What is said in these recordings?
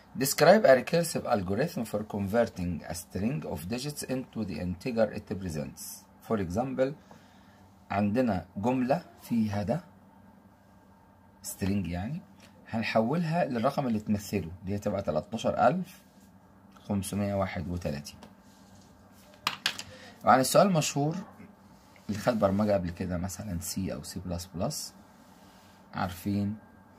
Describe a recursive algorithm for converting a string of digits into the integer it represents. For example, عندنا جملة فيها ده string يعني هنحولها للرقم اللي تمثله اللي هي تبقى 13531 وعن السؤال المشهور اللي خد برمجة قبل كده مثلا سي أو سي بلس بلس عارفين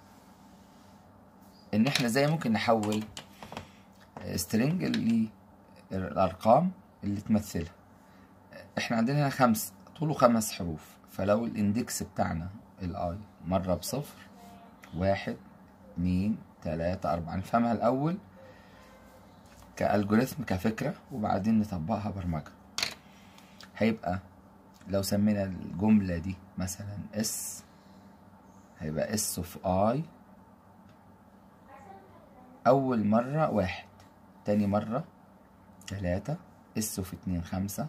إن إحنا إزاي ممكن نحول سترينج للأرقام اللي تمثلها إحنا عندنا هنا خمس طوله خمس حروف فلو الاندكس بتاعنا الاي مرة بصفر واحد اتنين تلاتة أربعة نفهمها الأول كالجوريثم كفكرة وبعدين نطبقها برمجة هيبقى لو سمينا الجملة دي مثلا اس هيبقى اس اوف اي أول مرة واحد تاني مرة تلاتة اس اوف اتنين خمسة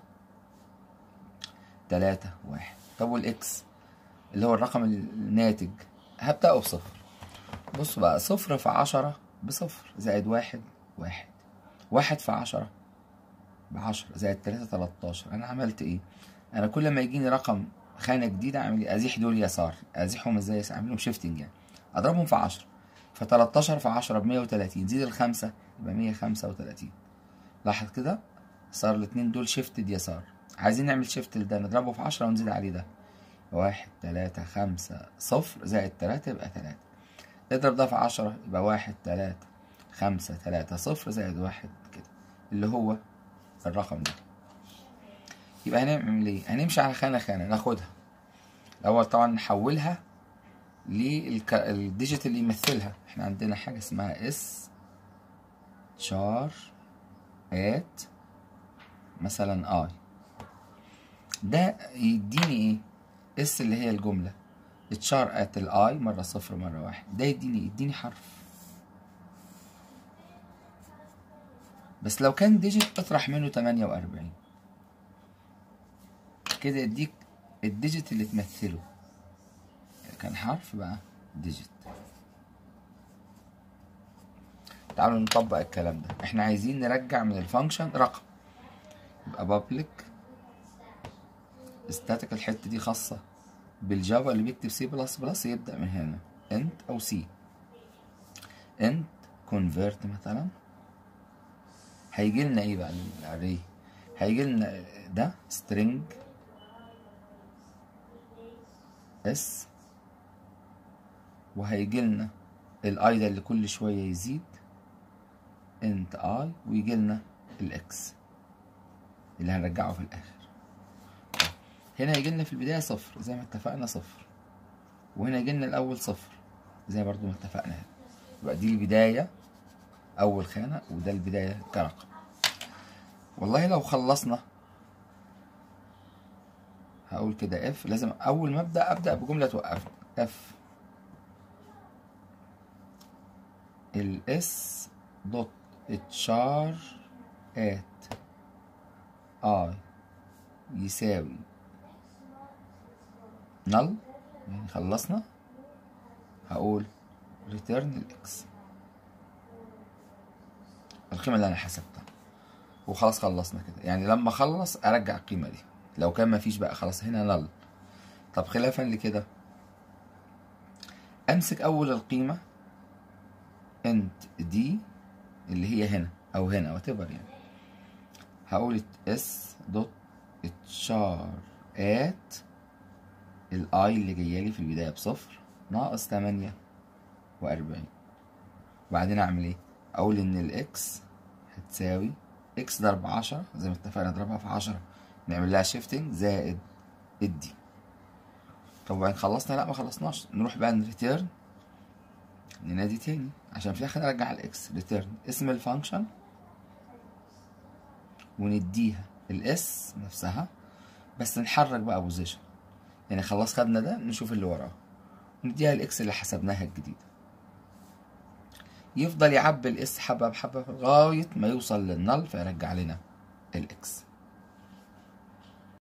تلاتة واحد طب والاكس اللي هو الرقم الناتج هبدأه بصفر بص بقى صفر في عشرة بصفر زائد واحد واحد واحد في عشرة بعشرة زائد تلاتة تلاتاشر أنا عملت إيه؟ أنا كل ما يجيني رقم خانة جديدة أعمل إيه؟ أزيح دول يسار أزيحهم إزاي؟ أعملهم شيفتنج يعني أضربهم في عشرة فتلاتاشر في عشرة بمية وتلاتين زيد الخمسة يبقى مية خمسة وتلاتين لاحظ كده صار الاتنين دول شيفتد يسار عايزين نعمل شيفت لده نضربه في عشرة ونزيد عليه ده واحد تلاتة خمسة صفر زائد تلاتة يبقى تلاتة اضرب ده في عشرة يبقى واحد تلاتة خمسة تلاتة صفر زائد واحد كده اللي هو الرقم ده يبقى هنعمل ايه؟ هنمشي على خانة خانة ناخدها الأول طبعا نحولها للديجيت اللي يمثلها احنا عندنا حاجة اسمها اس شار ات مثلا اي ده يديني ايه اس اللي هي الجملة اتشار ات الاي مرة صفر مرة واحد ده يديني يديني حرف بس لو كان ديجيت اطرح منه تمانية وأربعين كده يديك الديجيت اللي تمثله كان حرف بقى ديجيت تعالوا نطبق الكلام ده احنا عايزين نرجع من الفانكشن رقم يبقى public static الحتة دي خاصة بالجافا اللي بيكتب سي بلس بلس يبدأ من هنا انت او سي انت convert مثلا هيجي لنا ايه بقى الاري هيجي لنا ده string اس وهيجي لنا الاي ده اللي كل شويه يزيد انت اي ويجي لنا الاكس اللي هنرجعه في الاخر هنا هيجي لنا في البدايه صفر زي ما اتفقنا صفر وهنا يجي لنا الاول صفر زي برضو ما اتفقنا هنا يبقى دي البدايه اول خانه وده البدايه كرقم والله لو خلصنا هقول كده اف لازم اول ما ابدا ابدا بجمله توقفني اف الاس دوت اتشار ات اي يساوي نل يعني خلصنا هقول ريتيرن الاكس القيمه اللي انا حسبتها وخلاص خلصنا كده يعني لما اخلص ارجع القيمه دي لو كان مفيش بقى خلاص هنا نل طب خلافا لكده امسك اول القيمه انت دي اللي هي هنا او هنا وات يعني هقول اس دوت اتشار ات الاي اللي جايه في البدايه بصفر ناقص تمانية وأربعين وبعدين اعمل ايه اقول ان الاكس هتساوي اكس ضرب عشرة زي ما اتفقنا نضربها في عشرة نعمل لها شيفتنج زائد الدي طب وبعدين خلصنا لا ما خلصناش نروح بقى نريتيرن ننادي تاني عشان في الاخر نرجع الاكس ريتيرن اسم الفانكشن ونديها الاس نفسها بس نحرك بقى بوزيشن يعني خلاص خدنا ده نشوف اللي وراه نديها الاكس اللي حسبناها الجديده يفضل يعبي الاس حبه بحبه لغايه ما يوصل للنل فيرجع لنا الاكس